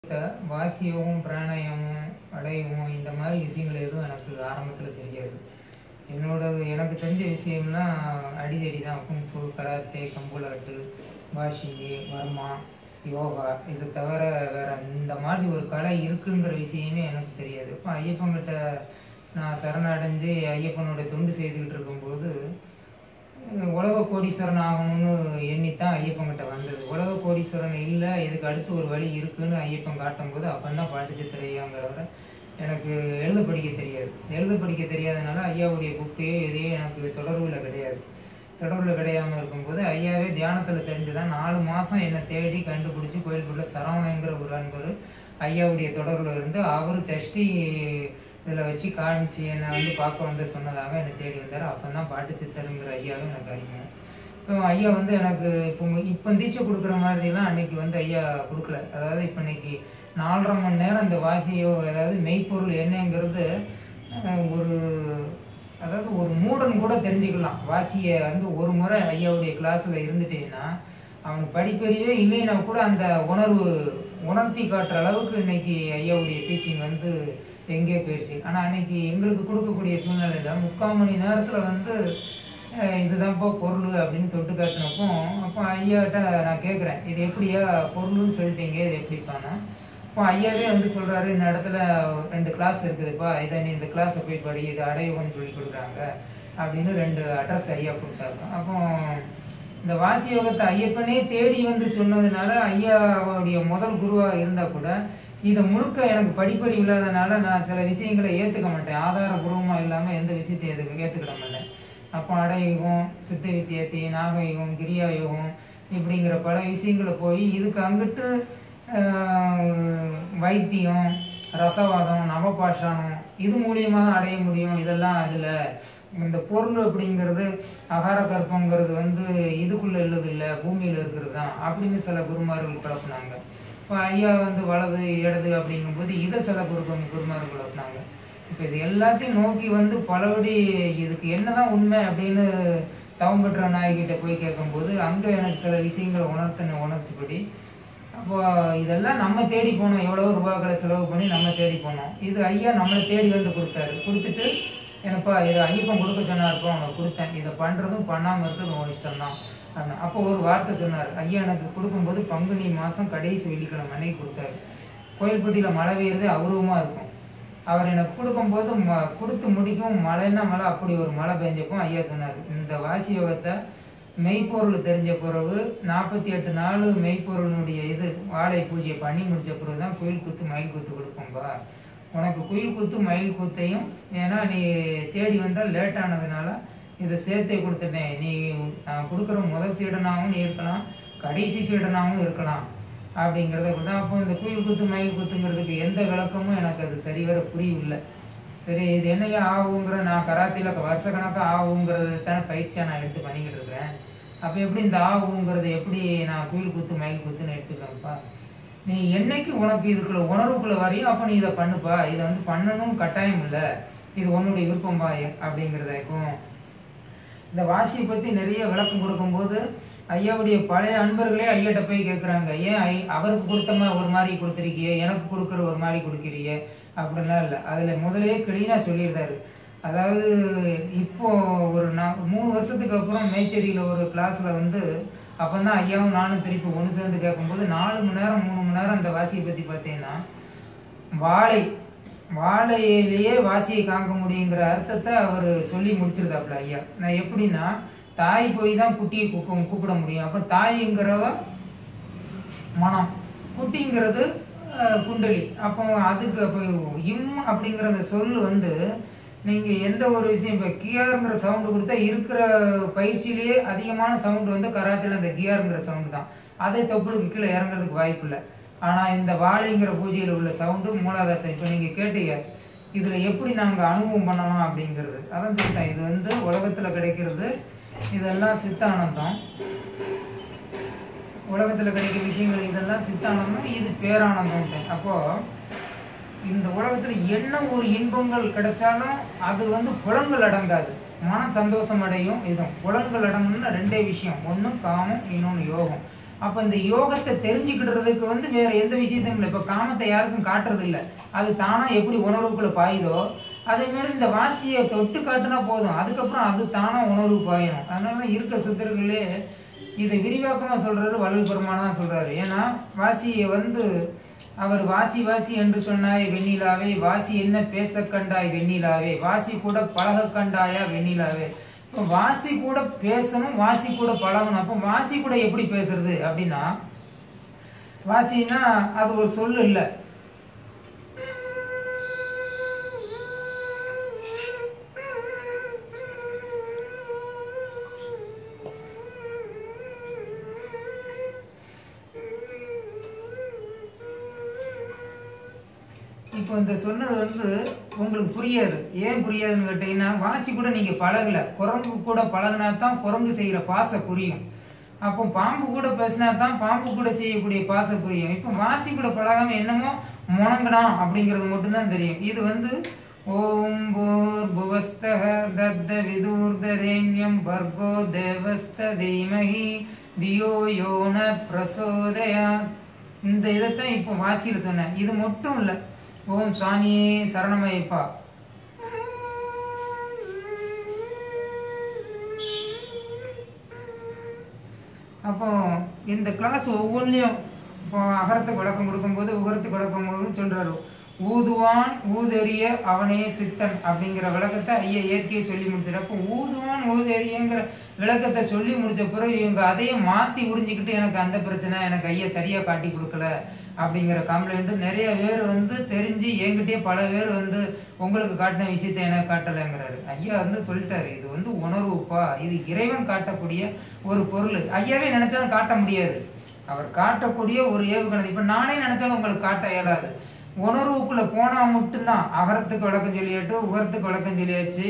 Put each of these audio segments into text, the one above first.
த வாசியோகம் பிராணாயாமம் அடையவும் இந்த மாதிரி விஷயங்கள் எதுவும் எனக்கு ஆரம்பத்தில் தெரியாது என்னோட எனக்கு தெரிஞ்ச விஷயம்லாம் அடிதடி தான் குங்ஃபு கராத்தே கம்புலாட்டு வாஷிங்கு வர்மா யோகா இது தவிர வேற இந்த மாதிரி ஒரு கலை இருக்குங்கிற விஷயமே எனக்கு தெரியாது இப்போ ஐயப்பன்கிட்ட நான் சரணடைஞ்சு ஐயப்பனோட தொண்டு செய்துக்கிட்டு இருக்கும்போது அஹ் உலக கோடீஸ்வரன் ஆகணும்னு எண்ணித்தான் ஐயப்பன்கிட்ட வந்தது உலக கோடீஸ்வரன் இல்லை இதுக்கு அடுத்து ஒரு வழி இருக்குன்னு ஐயப்பன் காட்டும்போது அப்பந்தான் பாட்டு சித்திரையாங்கிறவரை எனக்கு எழுத படிக்க தெரியாது எழுத படிக்க தெரியாதனால ஐயாவுடைய புக்கையோ எதையோ எனக்கு தொடர்பில் கிடையாது தொடர்பில் கிடையாமல் இருக்கும்போது ஐயாவே தியானத்தில் தெரிஞ்சுதான் நாலு மாதம் என்னை தேடி கண்டுபிடிச்சி கோயிலுக்குள்ள சரவணங்கிற ஒரு அன்பர் ஐயாவுடைய தொடர்பில் இருந்து அவர் சஷ்டி இதில் வச்சு காமிச்சு என்னை வந்து பார்க்க வந்து சொன்னதாக என்னை தேடி வந்தார் அப்போ தான் பாட்டு சித்தருங்கிற ஐயாவும் எனக்கு அறிமுகம் இப்போ ஐயா வந்து எனக்கு இப்போ இப்போ தீட்சை கொடுக்குற மாதிரிலாம் அன்னைக்கு வந்து ஐயா கொடுக்கல அதாவது இப்போ இன்னைக்கு நாலரை மணி நேரம் இந்த வாசியோ அதாவது மெய்ப்பொருள் என்னங்கிறது அஹ், ஒரு அதாவது ஒரு மூடன் கூட தெரிஞ்சுக்கலாம் வாசியை வந்து ஒரு முறை ஐயாவுடைய கிளாஸில் இருந்துட்டேன்னா அவனுக்கு படிப்பறிவே இல்லைன்னா கூட அந்த உணர்வு உணர்த்தி காட்டுற அளவுக்கு இன்னைக்கு ஐயாவுடைய டீச்சிங் வந்து எங்கே போயிடுச்சு ஆனால் அன்னைக்கு எங்களுக்கு கொடுக்கக்கூடிய சூழ்நிலையில் முக்கால் மணி நேரத்தில் வந்து அஹ், இதுதான்ப்பா பொருள் அப்படின்னு தொட்டு காட்டினப்போ அப்போ ஐயாட்ட நான் கேட்குறேன் இது எப்படியா பொருள்னு சொல்லிட்டீங்க இது எப்படிப்பானா இப்போ ஐயாவே வந்து சொல்றாரு இந்த இடத்துல ரெண்டு கிளாஸ் இருக்குதுப்பா இதை நீ இந்த கிளாஸை போய் படி இது அடையவன்னு சொல்லி கொடுக்குறாங்க அப்படின்னு ரெண்டு அட்ரஸ் ஐயா கொடுத்தாரு அப்போ இந்த வாசி யோகத்தை ஐயப்பனே தேடி வந்து சொன்னதுனால ஐயாவுடைய முதல் குருவாக இருந்தா கூட இதை முழுக்க எனக்கு படிப்பறிவு இல்லாதனால நான் சில விஷயங்களை ஏற்றுக்க மாட்டேன் ஆதாரபூர்வமாக இல்லாமல் எந்த விஷயத்தையும் எதுக்கு ஏற்றுக்கிட மாட்டேன் அப்போ அடையுகம் சித்த வித்தியத்தி நாகயுகம் கிரியா யோகம் இப்படிங்கிற பல விஷயங்களை போய் இதுக்கு அங்கிட்டு ஆஹ், வைத்தியம் ரசவாதம் நவபாஷானம் இது மூலியமாக தான் அடைய முடியும் இதெல்லாம் அதில் இந்த பொருள் அப்படிங்கிறது அகார கற்பங்கிறது வந்து இதுக்குள்ள உள்ளது இல்லை பூமியில் இருக்கிறது தான் அப்படின்னு சில குருமார்கள் குழப்பினாங்க இப்போ ஐயா வந்து வலது இடது அப்படிங்கும்போது இதை சில குரு குருமார்கள் குழப்பினாங்க இப்போ இது எல்லாத்தையும் நோக்கி வந்து பலபடி இதுக்கு என்னதான் உண்மை அப்படின்னு தவம் பெற்ற நாயகிட்ட போய் கேட்கும்போது அங்கே எனக்கு சில விஷயங்களை உணர்த்தின உணர்த்திப்படி அப்போ இதெல்லாம் நம்ம தேடி போனோம் எவ்வளோ ரூபாய்களை செலவு பண்ணி நம்ம தேடி போனோம் இது ஐயா நம்மளை தேடி வந்து கொடுத்தாரு கொடுத்துட்டு எனப்பா இதை ஐயப்பன் கொடுக்க சொன்னார்ப்பா உனக்கு கொடுத்தேன் இதை பண்ணுறதும் பண்ணாமல் இருக்கிறதும் உன் இஷ்டம்தான் அப்படின்னா அப்போ ஒரு வார்த்தை சொன்னார் ஐயா எனக்கு கொடுக்கும்போது பங்குனி மாதம் கடைசி வெள்ளிக்கிழமை அன்னைக்கு கொடுத்தாரு கோயில்பட்டியில் மழை பெய்யறதே அபூர்வமாக இருக்கும் அவர் எனக்கு கொடுக்கும்போது ம கொடுத்து முடிக்கும் மழைன்னா மழை அப்படி ஒரு மழை பெஞ்சப்போ ஐயா சொன்னார் இந்த வாசி யோகத்தை மெய்ப்பொருள் தெரிஞ்ச பிறகு நாற்பத்தி எட்டு நாள் மெய்ப்பொருளினுடைய இது வாழை பூஜையை பண்ணி முடிச்ச பிறகு தான் குயில் குத்து மயில் குத்து கொடுப்போம்பா உனக்கு குயில் குத்து மயில் குத்தையும் ஏன்னா நீ தேடி வந்தால் லேட் ஆனதுனால இதை சேர்த்தே கொடுத்துட்டேன் நீ நான் கொடுக்குற முதல் சீடனாகவும் நீ இருக்கலாம் கடைசி சீடனாகவும் இருக்கலாம் அப்படிங்கிறத கூட அப்போ இந்த குயில் குத்து மயில் குத்துங்கிறதுக்கு எந்த விளக்கமும் எனக்கு அது சரிவர புரியவில்லை சரி இது என்னையா ஆகுங்கிற நான் கராத்தியில் வருஷக்கணக்காக ஆகுங்கிறது தானே பயிற்சியாக நான் எடுத்து பண்ணிக்கிட்டு இருக்கிறேன் அப்போ எப்படி இந்த ஆகுங்கிறது எப்படி நான் குயில் குத்து மயில் குத்துன்னு எடுத்துக்கிறேன்ப்பா நீ என்னைக்கு உனக்கு இதுக்குள்ள உணர்வுக்குள்ள வரையோ அப்போ நீ இதை பண்ணுப்பா இதை வந்து பண்ணணும் கட்டாயம் இல்லை இது உன்னுடைய விருப்பம்பா அப்படிங்கிறத இப்போ இந்த வாசியை பற்றி நிறைய விளக்கம் கொடுக்கும்போது ஐயாவுடைய பழைய அன்பர்களே ஐயாட்ட போய் கேட்குறாங்க ஏன் ஐ அவருக்கு கொடுத்த மாதிரி ஒரு மாதிரி கொடுத்துருக்கியே எனக்கு கொடுக்குற ஒரு மாதிரி கொடுக்குறியே அப்படிலாம் இல்லை அதில் முதலே கிளீனாக சொல்லியிருந்தாரு அதாவது இப்போ ஒரு நான் மூணு வருஷத்துக்கு அப்புறம் மேச்சேரியில் ஒரு கிளாஸில் வந்து அப்போ தான் ஐயாவும் நானும் திருப்பி ஒன்று சேர்ந்து கேட்கும்போது நாலு மணி நேரம் மூணு மணி நேரம் அந்த வாசியை பற்றி பார்த்தீங்கன்னா வாழை வாழையிலேயே வாசியை காங்க முடியுங்கிற அர்த்தத்தை அவர் சொல்லி முடிச்சிருந்தாப்புல ஐயா நான் எப்படின்னா தாய் போய் தான் குட்டியை கூப்ப கூப்பிட முடியும் அப்போ தாய்ங்கிறவ மனம் குட்டிங்கிறது அஹ், குண்டலி அப்போ அதுக்கு அப்போ இம் அப்படிங்கிற அந்த சொல் வந்து நீங்கள் எந்த ஒரு விஷயம் இப்போ கியாருங்கிற சவுண்டு கொடுத்தா இருக்கிற பயிற்சியிலேயே அதிகமான சவுண்டு வந்து கராத்தில் அந்த கியாருங்கிற சவுண்டு தான் அதே தொப்புளுக்கு கீழே இறங்குறதுக்கு வாய்ப்பு இல்லை ஆனால் இந்த வாழைங்கிற பூஜையில் உள்ள சவுண்டு மூலாதாரத்தை இப்போ நீங்கள் கேட்டீங்க இதில் எப்படி நாங்கள் அனுபவம் பண்ணலாம் அப்படிங்கிறது அதான் சொல்லிட்டேன் இது வந்து உலகத்தில் கிடைக்கிறது இதெல்லாம் சித்தானந்தம் உலகத்தில் கிடைக்கிற விஷயங்கள் இதெல்லாம் சித்தானந்தம் இது பேரானந்தம் அப்போது இந்த உலகத்தில் என்ன ஒரு இன்பங்கள் கிடைச்சாலும் அது வந்து புலன்கள் அடங்காது மன சந்தோஷம் அடையும் இதுவும் புலன்கள் அடங்கணும்னா ரெண்டே விஷயம் ஒன்று காமம் இன்னொன்று யோகம் அப்ப இந்த யோகத்தை தெரிஞ்சுக்கிடுறதுக்கு வந்து வேற எந்த விஷயத்தையும் இல்லை இப்ப காமத்தை யாருக்கும் காட்டுறது இல்லை அது தானா எப்படி உணர்வுக்குள்ள பாயுதோ அதே மாதிரி இந்த வாசியை தொட்டு காட்டுனா போதும் அதுக்கப்புறம் அது தானா உணர்வு பாயணும் அதனாலதான் இருக்க சித்தர்களே இதை விரிவாக்கமா சொல்றாரு வள்ளல் பெருமானா தான் சொல்றாரு ஏன்னா வாசியை வந்து அவர் வாசி வாசி என்று சொன்னாய் வெண்ணிலாவே வாசி என்ன பேச கண்டாய் வெண்ணிலாவே வாசி கூட பழக கண்டாயா வெண்ணிலாவே இப்போ வாசி கூட பேசணும் வாசி கூட பழகணும் அப்போ வாசி கூட எப்படி பேசுறது அப்படின்னா வாசின்னா அது ஒரு சொல் இல்லை இப்போ இந்த சொன்னது வந்து உங்களுக்கு புரியாது ஏன் புரியாதுன்னு கேட்டீங்கன்னா வாசி கூட நீங்க பழகல குரங்கு கூட பழகுனா தான் குரங்கு செய்யற பாசை புரியும் அப்போ பாம்பு கூட பேசினா தான் பாம்பு கூட செய்யக்கூடிய பாசை புரியும் இப்போ வாசி கூட பழகாம என்னமோ முணங்கலாம் அப்படிங்கிறது மட்டும்தான் தெரியும் இது வந்து ஓம் போர் புவஸ்தக தத்த விதூர்தரேண்யம் வர்கோ தேவஸ்த தீமஹி தியோ யோன பிரசோதயா இந்த இதைத்தான் இப்போ வாசியில சொன்னேன் இது மட்டும் இல்லை ஓம் சுவாமியே சரணமயப்பா அப்போ இந்த கிளாஸ் ஒவ்வொன்றிலையும் இப்போ அகரத்துக்கு விளக்கம் கொடுக்கும்போது உகரத்துக்கு விளக்கம் போது சொல்றாரு ஊதுவான் ஊதெறிய அவனே சித்தன் அப்படிங்கிற விளக்கத்தை ஐயா இயற்கையை சொல்லி முடிச்சாரு அப்போ ஊதுவான் ஊதெறியங்கிற விளக்கத்தை சொல்லி முடிச்ச பிறகு இவங்க அதையே மாத்தி உறிஞ்சிக்கிட்டு எனக்கு அந்த பிரச்சனை எனக்கு ஐயா சரியா காட்டி கொடுக்கல அப்படிங்கிற கம்ப்ளைண்ட் நிறைய பேர் வந்து தெரிஞ்சு என்கிட்டயே பல பேர் வந்து உங்களுக்கு காட்டின விஷயத்த எனக்கு காட்டலைங்கிறாரு ஐயா வந்து சொல்லிட்டாரு இது வந்து உணர்வுப்பா இது இறைவன் காட்டக்கூடிய ஒரு பொருள் ஐயாவே நினைச்சாலும் காட்ட முடியாது அவர் காட்டக்கூடிய ஒரு ஏவுகணை இப்ப நானே நினைச்சாலும் உங்களுக்கு காட்ட இயலாது உணர்வுக்குள்ள போனா மட்டும்தான் அகரத்துக்கு விளக்கம் சொல்லியாட்டு உகரத்துக்கு விளக்கம் சொல்லியாச்சு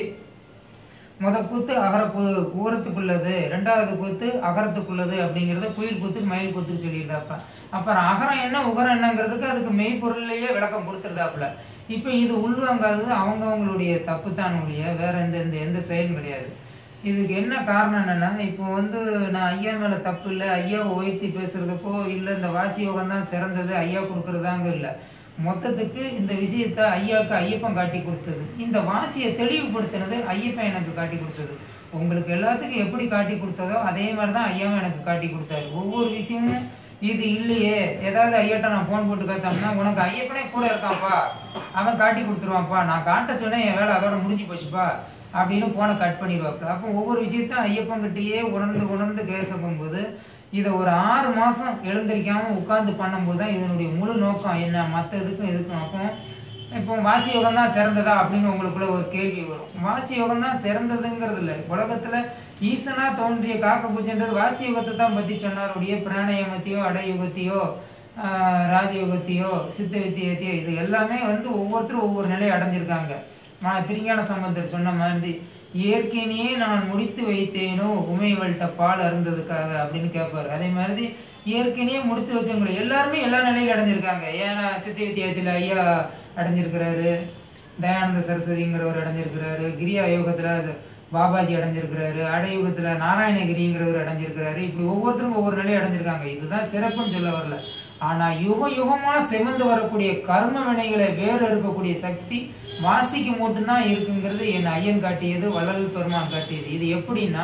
முத கூத்து அகர கு- உகரத்துக்குள்ளது ரெண்டாவது கூத்து அகரத்துக்குள்ளது அப்படிங்கறத குயில் கூத்து மயில் கூத்துக்கு சொல்லியிருந்தாப்ப அப்புறம் அகரம் என்ன உகரம் என்னங்கிறதுக்கு அதுக்கு மெய்ப்பொருள்லயே விளக்கம் கொடுத்துருந்தாப்புல இப்ப இது உள்வாங்காதது அவங்க அவங்களுடைய தப்பு தான் ஒழிய வேற எந்த எந்த எந்த செயலும் கிடையாது இதுக்கு என்ன காரணம் என்னன்னா இப்போ வந்து நான் ஐயா மேல தப்பு இல்லை ஐயாவை உயர்த்தி பேசுறதுக்கோ இல்லை இந்த வாசி யோகம் தான் சிறந்தது ஐயா கொடுக்கறதாங்க இல்லை மொத்தத்துக்கு இந்த விஷயத்த ஐயாவுக்கு ஐயப்பன் காட்டி கொடுத்தது இந்த வாசியை தெளிவுபடுத்தினது ஐயப்பன் எனக்கு காட்டி கொடுத்தது உங்களுக்கு எல்லாத்துக்கும் எப்படி காட்டி கொடுத்ததோ அதே மாதிரி தான் ஐயாவும் எனக்கு காட்டி கொடுத்தாரு ஒவ்வொரு விஷயமும் இது இல்லையே ஏதாவது ஐயாட்ட நான் ஃபோன் போட்டு காத்தோம்னா உனக்கு ஐயப்பனே கூட இருக்கான்ப்பா அவன் காட்டி கொடுத்துருவான்ப்பா நான் காட்ட சொன்னேன் என் வேலை அதோட முடிஞ்சு போச்சுப்பா அப்படின்னு போனை கட் பண்ணிடுவாப்புல அப்போ ஒவ்வொரு விஷயத்தையும் ஐயப்பன்கிட்டயே உணர்ந்து உணர்ந்து கேசக்கும்போது இதை ஒரு ஆறு மாசம் எழுந்திருக்காம உட்கார்ந்து பண்ணும்போது தான் இதனுடைய முழு நோக்கம் என்ன மற்ற இதுக்கும் இதுக்கும் அப்போ இப்போ வாசி யோகம் தான் சிறந்ததா அப்படின்னு உங்களுக்குள்ள ஒரு கேள்வி வரும் வாசி யோகம் தான் சிறந்ததுங்கிறது இல்லை உலகத்துல ஈசனா தோன்றிய காக்க பூஜைன்றது வாசி யோகத்தை தான் பத்தி சொன்னார் ஒழிய பிராணயமத்தையோ அடயுகத்தையோ ஆஹ் ராஜயோகத்தையோ சித்த வித்தியத்தையோ இது எல்லாமே வந்து ஒவ்வொருத்தரும் ஒவ்வொரு நிலையை அடைஞ்சிருக்காங்க மா- திருஞான சம்பந்தர் சொன்ன மாதிரி ஏற்கனவே நான் முடித்து வைத்தேனோ உமைவள்கிட்ட பால் அருந்ததுக்காக அப்படின்னு கேட்பாரு அதே மாதிரி ஏற்கனவே முடித்து வச்சவங்களை எல்லாருமே எல்லா நிலையிலும் அடைஞ்சிருக்காங்க ஏன்னா சித்த வித்தியாசத்துல ஐயா அடைஞ்சிருக்கிறாரு தயானந்த சரஸ்வதிங்கிறவர் அடைஞ்சிருக்கிறாரு கிரியா யோகத்துல அது பாபாஜி அடைஞ்சிருக்கிறாரு அடயுகத்துல நாராயணகிரிங்கிறவர் அடைஞ்சிருக்கிறாரு இப்படி ஒவ்வொருத்தரும் ஒவ்வொரு நிலையை அடைஞ்சிருக்காங்க இதுதான் சிறப்புன்னு சொல்ல வரல ஆனா யுக யுகமா செமந்து வரக்கூடிய கர்ம வினைகளை வேறு இருக்கக்கூடிய சக்தி வாசிக்கு மட்டும்தான் இருக்குங்கிறது என் ஐயன் காட்டியது வள்ளல் பெருமான் காட்டியது இது எப்படின்னா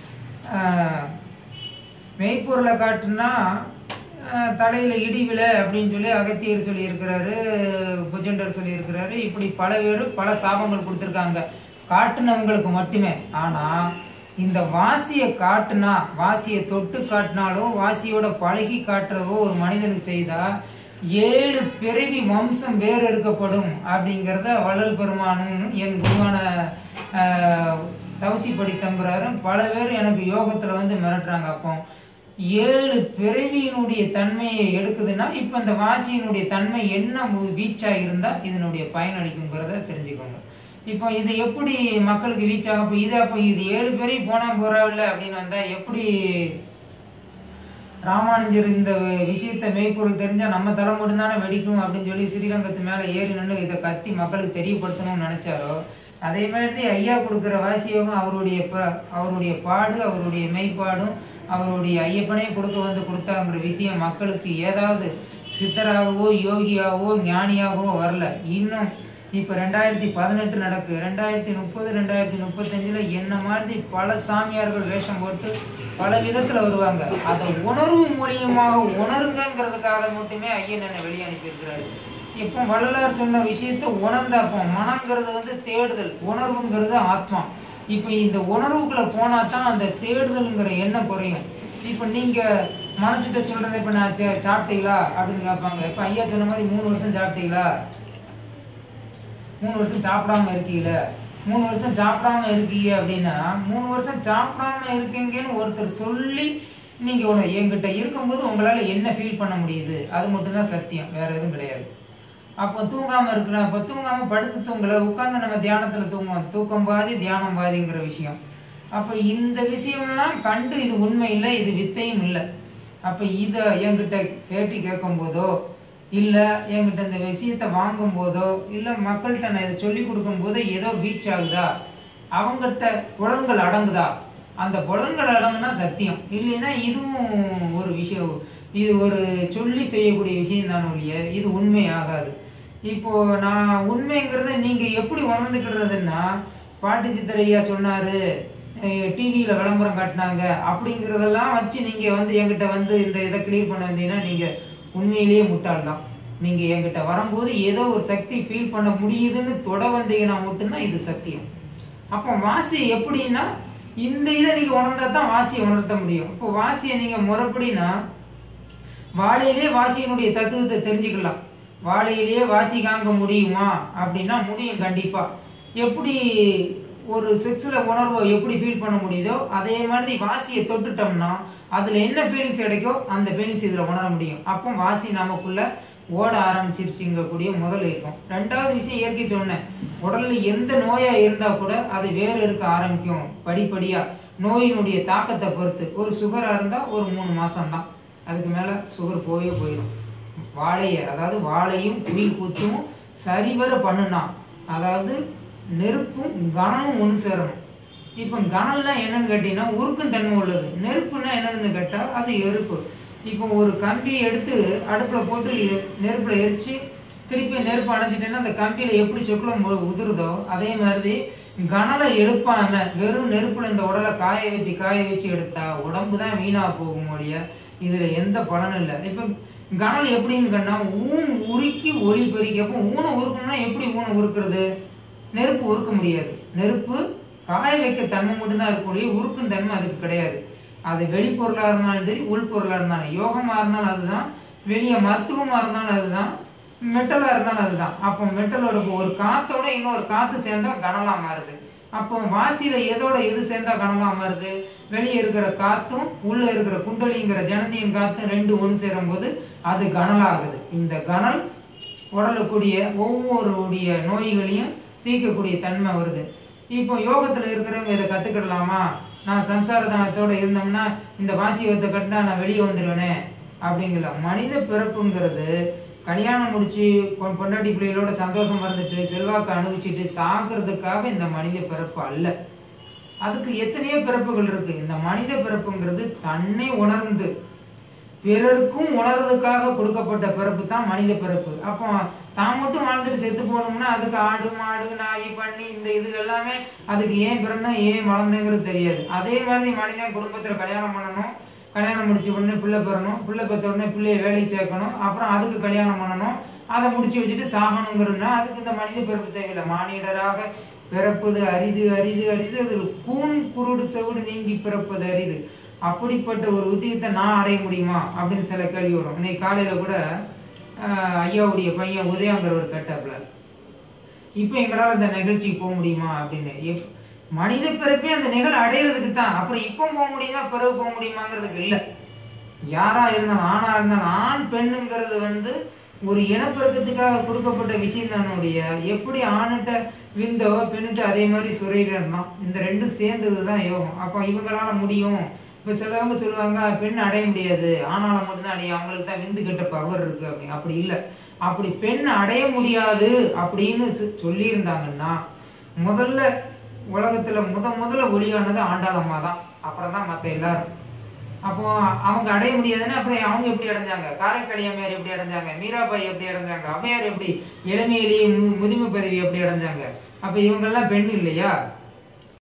ஆஹ், மெய்ப்பொருளை காட்டுனா ஆஹ், தலையில இடி விழ அப்படின்னு சொல்லி அகத்தியர் சொல்லியிருக்கிறாரு புஜண்டர் சொல்லியிருக்கிறாரு இப்படி பல பேர் பல சாபங்கள் கொடுத்துருக்காங்க காட்டுனவங்களுக்கு மட்டுமே ஆனா இந்த வாசியை காட்டுனா வாசியை தொட்டு காட்டினாலோ வாசியோட பழகி காட்டுறதோ ஒரு மனிதனுக்கு செய்தா ஏழு பிறவி வம்சம் வேறு இருக்கப்படும் அப்படிங்கிறத வள்ளல் பெருமானும் என் குருவான ஆஹ், தவசிப்படி தம்புறாரும் பல பேர் எனக்கு யோகத்துல வந்து மிரட்டுறாங்க அப்போ ஏழு பிறவியினுடைய தன்மையை எடுக்குதுன்னா இப்ப இந்த வாசியினுடைய தன்மை என்ன மு- வீச்சா இருந்தா இதனுடைய பயனளிக்குங்கிறத தெரிஞ்சுக்கோங்க இப்போ இது எப்படி மக்களுக்கு ரீச் ஆகும் இப்போ இது அப்போ இது ஏழு பேரையும் போனா போறாவில்ல அப்படின்னு வந்தா எப்படி ராமானுஜர் இந்த விஷயத்த மெய்ப்பொருள் தெரிஞ்சா நம்ம தலை மட்டும்தானே வெடிக்கும் அப்படின்னு சொல்லி ஸ்ரீரங்கத்து மேல ஏறி நின்று இதை கத்தி மக்களுக்கு தெரியப்படுத்தணும்னு நினைச்சாரோ அதே மாதிரி ஐயா கொடுக்குற வாசியோகம் அவருடைய ப- அவருடைய பாடு அவருடைய மெய்ப்பாடும் அவருடைய ஐயப்பனே கொடுக்க வந்து கொடுத்தாங்கிற விஷயம் மக்களுக்கு ஏதாவது சித்தராகவோ யோகியாகவோ ஞானியாகவோ வரல இன்னும் இப்போ ரெண்டாயிரத்தி பதினெட்டு நடக்கு ரெண்டாயிரத்தி முப்பது ரெண்டாயிரத்தி முப்பத்தஞ்சில் என்ன மாதிரி பல சாமியார்கள் வேஷம் போட்டு பல விதத்தில் வருவாங்க அதை உணர்வு மூலியமாக உணருங்கிறதுக்காக மட்டுமே ஐயன் என்னை வெளியே அனுப்பியிருக்கிறாரு இப்போ வள்ளலார் சொன்ன விஷயத்த உணர்ந்தாப்போ மனங்கிறது வந்து தேடுதல் உணர்வுங்கிறது ஆத்மா இப்போ இந்த உணர்வுக்குள்ள போனா தான் அந்த தேடுதல்ங்கிற எண்ணம் குறையும் இப்போ நீங்க மனசுகிட்ட சொல்றதை இப்போ நான் சா- சாப்பிட்டீங்களா அப்படின்னு கேட்பாங்க இப்போ ஐயா சொன்ன மாதிரி மூணு வருஷம் சாப்பிட்டீங்களா மூணு வருஷம் சாப்பிடாம இருக்கீங்கள மூணு வருஷம் சாப்பிடாம இருக்கீங்க அப்படின்னா மூணு வருஷம் சாப்பிடாம இருக்கீங்கன்னு ஒருத்தர் சொல்லி நீங்க உன என்கிட்ட இருக்கும்போது உங்களால என்ன ஃபீல் பண்ண முடியுது அது மட்டும்தான் சத்தியம் வேற எதுவும் கிடையாது அப்போ தூங்காம இருக்கலாம் அப்போ தூங்காம படுத்து தூங்கல உட்கார்ந்து நம்ம தியானத்துல தூங்குவோம் தூக்கம் பாதி தியானம் பாதிங்கிற விஷயம் அப்போ இந்த விஷயம்லாம் கண்டு இது உண்மை இல்லை இது வித்தையும் இல்லை அப்போ இதை என்கிட்ட பேட்டி கேட்கும் போதோ இல்லை என்கிட்ட இந்த விஷயத்தை வாங்கும் போதோ இல்லை மக்கள்கிட்ட நான் இதை சொல்லி கொடுக்கும் போதோ ஏதோ பீச் ஆகுதா அவங்ககிட்ட புலன்கள் அடங்குதா அந்த புலன்கள் அடங்குனா சத்தியம் இல்லைன்னா இதுவும் ஒரு விஷயம் இது ஒரு சொல்லி செய்யக்கூடிய விஷயம் தான் ஒழிய இது உண்மை ஆகாது இப்போ நான் உண்மைங்கிறத நீங்க எப்படி உணர்ந்துக்கிடுறதுன்னா பாட்டு சித்தரையா சொன்னாரு டிவியில விளம்பரம் காட்டினாங்க அப்படிங்கிறதெல்லாம் வச்சு நீங்க வந்து என்கிட்ட வந்து இந்த இதை கிளியர் பண்ண வந்தீங்கன்னா நீங்க உண்மையிலேயே முட்டாள் தான் நீங்க என்கிட்ட வரும்போது ஏதோ ஒரு சக்தி ஃபீல் பண்ண முடியுதுன்னு தொட வந்தீங்கன்னா மட்டும்தான் இது சத்தியம் அப்போ வாசி எப்படின்னா இந்த இதை நீங்க உணர்ந்தா தான் வாசியை உணர்த்த முடியும் இப்போ வாசியை நீங்க முறைப்படினா வாழையிலே வாசியினுடைய தத்துவத்தை தெரிஞ்சுக்கலாம் வாழையிலேயே வாசி காங்க முடியுமா அப்படின்னா முடியும் கண்டிப்பா எப்படி ஒரு செக்ஸ்ல உணர்வை எப்படி ஃபீல் பண்ண முடியுதோ அதே மாதிரி வாசியை தொட்டுட்டோம்னா அதுல என்ன ஃபீலிங்ஸ் கிடைக்கோ அந்த ஃபீலிங்ஸ் இதுல உணர முடியும் அப்போ வாசி நமக்குள்ள ஓட ஆரம்பிச்சிருச்சுங்கக்கூடிய முதல் இருக்கும் ரெண்டாவது விஷயம் இயற்கை சொன்னேன் உடல்ல எந்த நோயா இருந்தா கூட அது வேறு இருக்க ஆரம்பிக்கும் படிப்படியா நோயினுடைய தாக்கத்தை பொறுத்து ஒரு சுகரா இருந்தா ஒரு மூணு மாசம் தான் அதுக்கு மேல சுகர் போயே போயிடும் வாழைய அதாவது வாழையும் குயில் கூத்தும் சரிவர பண்ணுனா அதாவது நெருப்பும் கனமும் ஒன்று சேரணும் இப்போ கனல்னா என்னன்னு கேட்டீங்கன்னா உருக்கும் தன்மை உள்ளது நெருப்புனா என்னதுன்னு கேட்டா அது எருப்பு இப்போ ஒரு கம்பியை எடுத்து அடுப்புல போட்டு எ- நெருப்புல எரிச்சு திருப்பி நெருப்பு அணைச்சிட்டேன்னா அந்த கம்பியில எப்படி சொக்குலம் மு- உதிருதோ அதே மாதிரி கனலை எழுப்பாம வெறும் நெருப்புல இந்த உடலை காய வச்சு காய வச்சு எடுத்தா உடம்பு தான் வீணா போகும் ஒழிய இதுல எந்த பலனும் இல்லை இப்போ கனல் எப்படின்னு கண்டா ஊன் உருக்கி ஒளி பெருக்கி அப்போ ஊனை உருக்கணும்னா எப்படி ஊனை உருக்குறது நெருப்பு உருக்க முடியாது நெருப்பு காய வைக்க தன்மை மட்டும்தான் இருக்கும் ஒழிய உருக்கும் தன்மை அதுக்கு கிடையாது அது வெளிப்பொருளா இருந்தாலும் சரி உள்பொருளா இருந்தாலும் யோகமா இருந்தாலும் அதுதான் வெளியே மருத்துவமா இருந்தாலும் அதுதான் மெட்டலா இருந்தாலும் அதுதான் அப்போ மெட்டலோட இப்போ ஒரு காத்தோட இன்னொரு காத்து சேர்ந்தா கனலா மாறுது அப்போ வாசியில எதோட எது சேர்ந்தா கனலா மாறுது வெளியே இருக்கிற காத்தும் உள்ள இருக்கிற குண்டலிங்கிற ஜனதியின் காத்தும் ரெண்டு ஒன்று சேரும் போது அது கனலாகுது இந்த கனல் உடலுக்குரிய ஒவ்வொருடைய நோய்களையும் தீர்க்கக்கூடிய தன்மை வருது இப்போ யோகத்துல இருக்கிறவங்க இதை கத்துக்கிடலாமா நான் சம்சாரத்தோட இருந்தோம்னா இந்த வாசியத்தை கட்டினா நான் வெளியே வந்துடுவேனே அப்படிங்கல மனித பிறப்புங்கிறது கல்யாணம் முடிச்சு பொ- பொண்டாட்டி பிள்ளைகளோட சந்தோஷம் இருந்துட்டு செல்வாக்கு அனுபவிச்சுட்டு சாகிறதுக்காக இந்த மனித பிறப்பு அல்ல அதுக்கு எத்தனையோ பிறப்புகள் இருக்கு இந்த மனித பிறப்புங்கிறது தன்னை உணர்ந்து பிறருக்கும் உணர்றதுக்காக கொடுக்கப்பட்ட பிறப்பு தான் மனித பிறப்பு அப்போ தான் மட்டும் வாழ்ந்துட்டு செத்து போகணும்னா அதுக்கு ஆடு மாடு நாய் பண்ணி இந்த இது எல்லாமே அதுக்கு ஏன் பிறந்தா ஏன் வளர்ந்தேங்கிறது தெரியாது அதே மாதிரி மனிதன் குடும்பத்துல கல்யாணம் பண்ணணும் கல்யாணம் முடிச்ச உடனே பிள்ளை பெறணும் பிள்ளை பெற்ற உடனே பிள்ளைய வேலைக்கு சேர்க்கணும் அப்புறம் அதுக்கு கல்யாணம் பண்ணணும் அதை முடிச்சு வச்சுட்டு சாகணுங்கிறதுனா அதுக்கு இந்த மனித பிறப்பு தேவையில்லை மானிடராக பிறப்பது அரிது அரிது அரிது அதில் கூன் குருடு செவிடு நீங்கி பிறப்பது அரிது அப்படிப்பட்ட ஒரு உத்தியத்தை நான் அடைய முடியுமா அப்படின்னு சில கேள்வி வரும் இன்னைக்கு காலையில கூட ஆஹ், ஐயாவுடைய பையன் உதயாங்கிறவர் கேட்டாப்புல இப்போ எங்களால் அந்த நிகழ்ச்சிக்கு போக முடியுமா அப்படின்னு எப்- மனித பிறப்பே அந்த நிகழ் அடையிறதுக்கு தான் அப்புறம் இப்போ போக முடியுமா பிறகு போக முடியுமாங்கிறதுக்கு இல்லை யாரா இருந்தாலும் ஆணா இருந்தாலும் ஆண் பெண்ணுங்கிறது வந்து ஒரு இனப்பெருக்கத்துக்காக கொடுக்கப்பட்ட விஷயம் தானுடைய எப்படி ஆணுட்ட விந்தோ பெண்ணுட்ட அதே மாதிரி சுரீரம் தான் இந்த ரெண்டும் சேர்ந்தது தான் யோகம் அப்போ இவங்களால முடியும் இப்போ சிலவங்க சொல்லுவாங்க பெண் அடைய முடியாது ஆணால மட்டும்தான் அடையும் அவங்களுக்கு தான் விந்து கெட்ட பவர் இருக்கு அப்படி அப்படி இல்லை அப்படி பெண் அடைய முடியாது அப்படின்னு சொல்லி இருந்தாங்கன்னா முதல்ல உலகத்துல முத முதல்ல ஒளியானது ஆண்டாளம்மா தான் அப்புறம் தான் மற்ற எல்லாரும் அப்போ அவங்க அடைய முடியாதுன்னா அப்புறம் அவங்க எப்படி அடைஞ்சாங்க காரைக்கால் அம்மையார் எப்படி அடைஞ்சாங்க மீராபாய் எப்படி அடைஞ்சாங்க அம்மையார் எப்படி இளமையிலேயே மு முதுமை பதவி எப்படி அடைஞ்சாங்க அப்ப இவங்கெல்லாம் பெண் இல்லையா